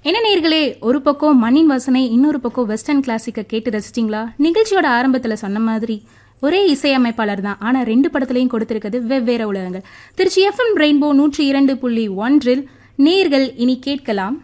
என்ன நேர்களே ஒரு பக்கம் மண்ணின் வாசனை இன்னொரு பக்கம் வெஸ்டர்ன் கிளாசிக்கை கேட்டு ரசிச்சிங்களா நிகழ்ச்சியோட ஆரம்பத்தில் சொன்ன மாதிரி ஒரே இசையமைப்பாளர் தான் ஆனால் ரெண்டு படத்துலையும் கொடுத்திருக்கிறது வெவ்வேறு உலகங்கள் திருச்சி எஃப்எம் ரெயின்போ நூற்றி இரண்டு புள்ளி ஒன்றில் நேர்கள் இனி கேட்கலாம்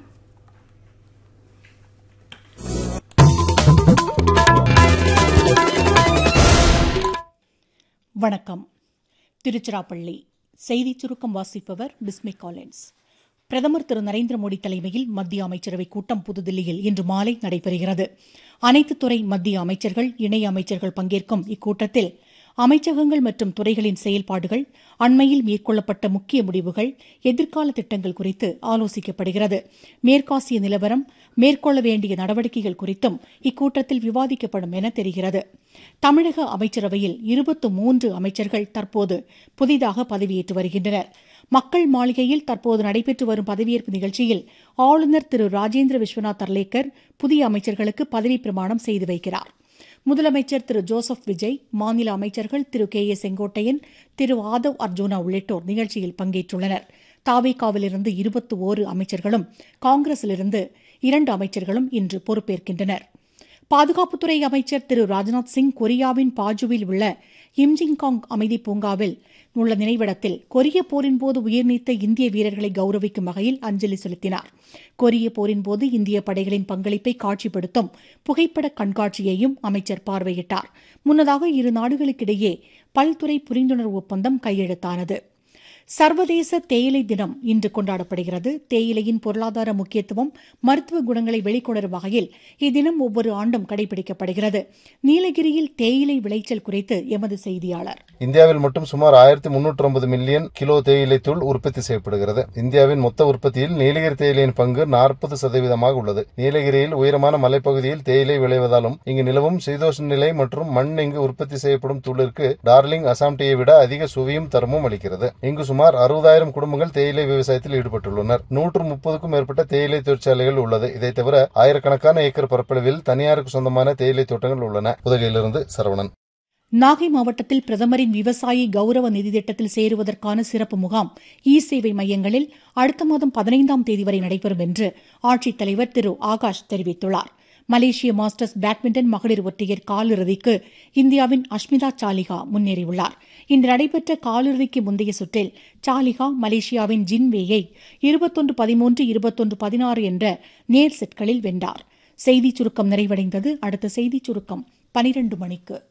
வணக்கம் திருச்சிராப்பள்ளி செய்திச் சுருக்கம் வாசிப்பவர் பிஸ்மி காலின்ஸ் பிரதமர் திரு நரேந்திர மோடி தலைமையில் மத்திய அமைச்சரவை கூட்டம் புதுதில்லியில் இன்று மாலை நடைபெறுகிறது அனைத்து துறை மத்திய அமைச்சர்கள் இணை அமைச்சர்கள் பங்கேற்கும் இக்கூட்டத்தில் அமைச்சகங்கள் மற்றும் துறைகளின் செயல்பாடுகள் அண்மையில் மேற்கொள்ளப்பட்ட முக்கிய முடிவுகள் எதிர்கால திட்டங்கள் குறித்து ஆலோசிக்கப்படுகிறது மேற்காசிய நிலவரம் மேற்கொள்ள வேண்டிய நடவடிக்கைகள் குறித்தும் இக்கூட்டத்தில் விவாதிக்கப்படும் என தெரிகிறது தமிழக அமைச்சரவையில் இருபத்து மூன்று அமைச்சர்கள் தற்போது புதிதாக பதவியேற்று வருகின்றனர் மக்கள் மாளிகையில் தற்போது நடைபெற்று வரும் பதவியேற்பு நிகழ்ச்சியில் ஆளுநர் திரு ராஜேந்திர விஸ்வநாத் அர்லேக்கர் புதிய அமைச்சர்களுக்கு பதவிப் பிரமாணம் செய்து வைக்கிறார் முதலமைச்சர் திரு ஜோசப் விஜய் மாநில அமைச்சர்கள் திரு கே ஏ செங்கோட்டையன் திரு ஆதவ் அர்ஜுனா உள்ளிட்டோர் நிகழ்ச்சியில் பங்கேற்றுள்ளனர் தாவேகாவிலிருந்து இருபத்தி ஓரு அமைச்சர்களும் காங்கிரசிலிருந்து இரண்டு அமைச்சர்களும் இன்று பொறுப்பேற்கின்றனர் பாதுகாப்புத்துறை அமைச்சர் திரு ராஜ்நாத் சிங் கொரியாவின் பாஜுவில் உள்ள இம்ஜிங்காங் அமைதி பூங்காவில் உள்ள நினைவிடத்தில் கொரிய போரின் போது உயிர்நீத்த இந்திய வீரர்களை கௌரவிக்கும் வகையில் அஞ்சலி செலுத்தினார் கொரிய போரின் போது இந்திய படைகளின் பங்களிப்பை காட்சிப்படுத்தும் புகைப்பட கண்காட்சியையும் அமைச்சர் பார்வையிட்டார் முன்னதாக இரு நாடுகளுக்கிடையே பல்துறை புரிந்துணர்வு ஒப்பந்தம் கையெழுத்தானது சர்வதேச தேயிலை தினம் இன்று கொண்டாடப்படுகிறது தேயிலையின் பொருளாதார முக்கியத்துவம் மருத்துவ குணங்களை வெளிக்கொணரும் வகையில் இத்தினம் ஒவ்வொரு ஆண்டும் கடைபிடிக்கப்படுகிறது நீலகிரியில் தேயிலை விளைச்சல் குறித்து எமது செய்தியாளர் இந்தியாவில் மட்டும் சுமார் ஆயிரத்தி முன்னூற்றி ஐம்பது மில்லியன் கிலோ தேயிலை தூள் உற்பத்தி செய்யப்படுகிறது இந்தியாவின் மொத்த உற்பத்தியில் நீலகிரி தேயிலையின் பங்கு நாற்பது சதவீதமாக உள்ளது நீலகிரியில் உயரமான மலைப்பகுதியில் தேயிலை விளைவதாலும் இங்கு நிலவும் சீதோஷ நிலை மற்றும் மண் இங்கு உற்பத்தி செய்யப்படும் தூளிற்கு டார்லிங் அசாம் டீயை விட அதிக சுவையும் தரமும் அளிக்கிறது இங்கு சுமார் அறுபதாயிரம் குடும்பங்கள் தேயிலை விவசாயத்தில் ஈடுபட்டுள்ளனர் நூற்று முப்பதுக்கும் மேற்பட்ட தேயிலை தொழிற்சாலைகள் உள்ளது இதை தவிர ஆயிரக்கணக்கான ஏக்கர் பரப்பளவில் தனியாருக்கு சொந்தமான தேயிலை தோட்டங்கள் உள்ளன உதகையிலிருந்து சரவணன் நாகை மாவட்டத்தில் பிரதமரின் விவசாயி கௌரவ நிதி திட்டத்தில் சேருவதற்கான சிறப்பு முகாம் இ சேவை மையங்களில் அடுத்த மாதம் பதினைந்தாம் தேதி வரை நடைபெறும் என்று ஆட்சித்தலைவர் திரு ஆகாஷ் தெரிவித்துள்ளார் மலேசிய மாஸ்டர்ஸ் பேட்மிண்டன் மகளிர் ஒற்றையர் காலிறுதிக்கு இந்தியாவின் அஷ்மிதா சாலிகா முன்னேறியுள்ளார் இன்று நடைபெற்ற காலிறுதிக்கு முந்தைய சுற்றில் சாலிகா மலேசியாவின் ஜின்வேயை இருபத்தொன்று பதிமூன்று இருபத்தொன்று பதினாறு என்ற நேர் செட்களில் வென்றார் செய்திச் சுருக்கம் நிறைவடைந்தது அடுத்த செய்திச் சுருக்கம் பனிரண்டு மணிக்கு